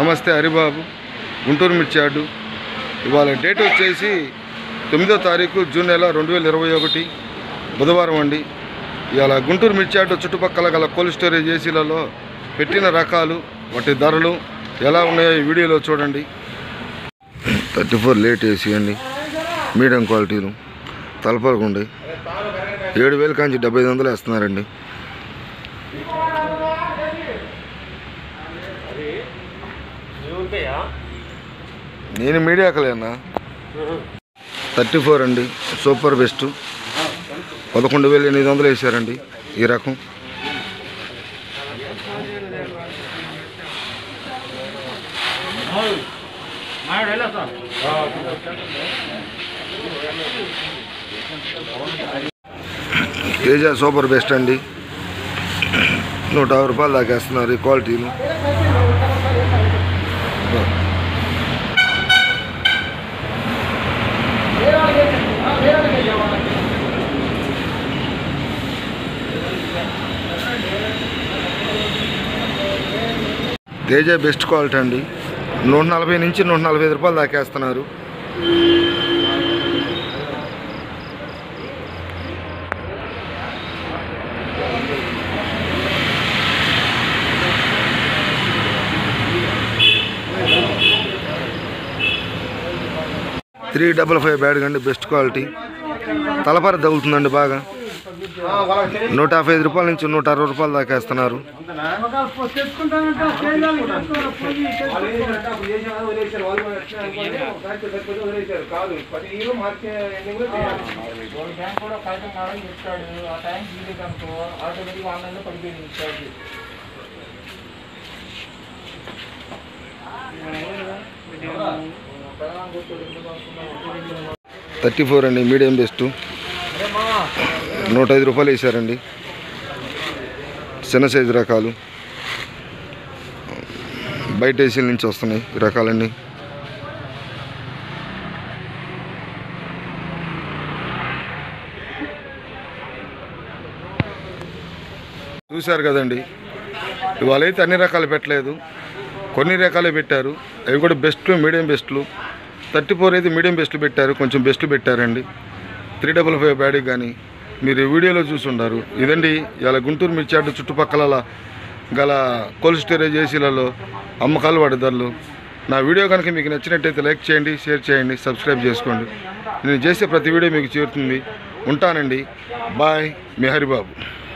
నమస్తే హరిబాబు గుంటూరు మిర్చాడు ఇవాళ డేట్ వచ్చేసి తొమ్మిదో తారీఖు జూన్ నెల రెండు వేల ఇరవై ఒకటి బుధవారం అండి ఇవాళ గుంటూరు మిర్చాడు చుట్టుపక్కల గల కోల్డ్ స్టోరేజ్ ఏసీలలో పెట్టిన రకాలు వాటి ధరలు ఎలా ఉన్నాయో ఈ వీడియోలో చూడండి థర్టీ ఫోర్ లేట్ ఏసీ అండి మీడియం క్వాలిటీలు తలపలకుండి ఏడు వేలు కాంచి డెబ్బై ఐదు వందలు వేస్తున్నారండి నేను మీడియాకలేనా థర్టీ ఫోర్ అండి సూపర్ బెస్ట్ పదకొండు వేల ఎనిమిది వందలు వేసారండి ఈ రకం తేజ సూపర్ బెస్ట్ అండి నూట యాభై రూపాయలు దాకా వేస్తున్నారు ఈ క్వాలిటీలు తేజ బెస్ట్ క్వాలిటీ అండి నూట నలభై నుంచి నూట నలభై ఐదు రూపాయలు దాకా వేస్తున్నారు త్రీ డబల్ ఫైవ్ బ్యాడ్ అండి బెస్ట్ క్వాలిటీ తలపర తగులుతుందండి బాగా నూట యాభై ఐదు రూపాయల నుంచి నూట అరవై రూపాయల దాకా వేస్తున్నారు కూడా కాగితం కావాలని చెప్తాడు ఆ టైం తీయలేదు అనుకో ఆటోమేటిక్ ఆన్లైన్లో పడిపోయింది ఇన్ఛార్జ్ థర్టీ ఫోర్ అండి మీడియం బెస్ట్ నూట ఐదు రూపాయలు వేసారండి చిన్న సైజు రకాలు బయట ఏసీల నుంచి వస్తున్నాయి ఈ రకాలన్నీ చూశారు కదండి ఇవాళ అయితే అన్ని రకాలు పెట్టలేదు కొన్ని రకాలే పెట్టారు అవి కూడా బెస్ట్లు మీడియం బెస్ట్లు థర్టీ ఫోర్ అయితే మీడియం బెస్ట్లు పెట్టారు కొంచెం బెస్ట్ పెట్టారండి త్రీ డబల్ ఫైవ్ బ్యాడీ కానీ మీరు ఈ వీడియోలో చూసుండారు ఇదండి ఇలా గుంటూరు మిర్చాడు చుట్టుపక్కల గల కోల్డ్ స్టోరేజ్ ఏసీలలో అమ్మకాలు వాడి ధరలు నా వీడియో కనుక మీకు నచ్చినట్టయితే లైక్ చేయండి షేర్ చేయండి సబ్స్క్రైబ్ చేసుకోండి నేను చేసే ప్రతి వీడియో మీకు చేరుతుంది ఉంటానండి బాయ్ మీ హరిబాబు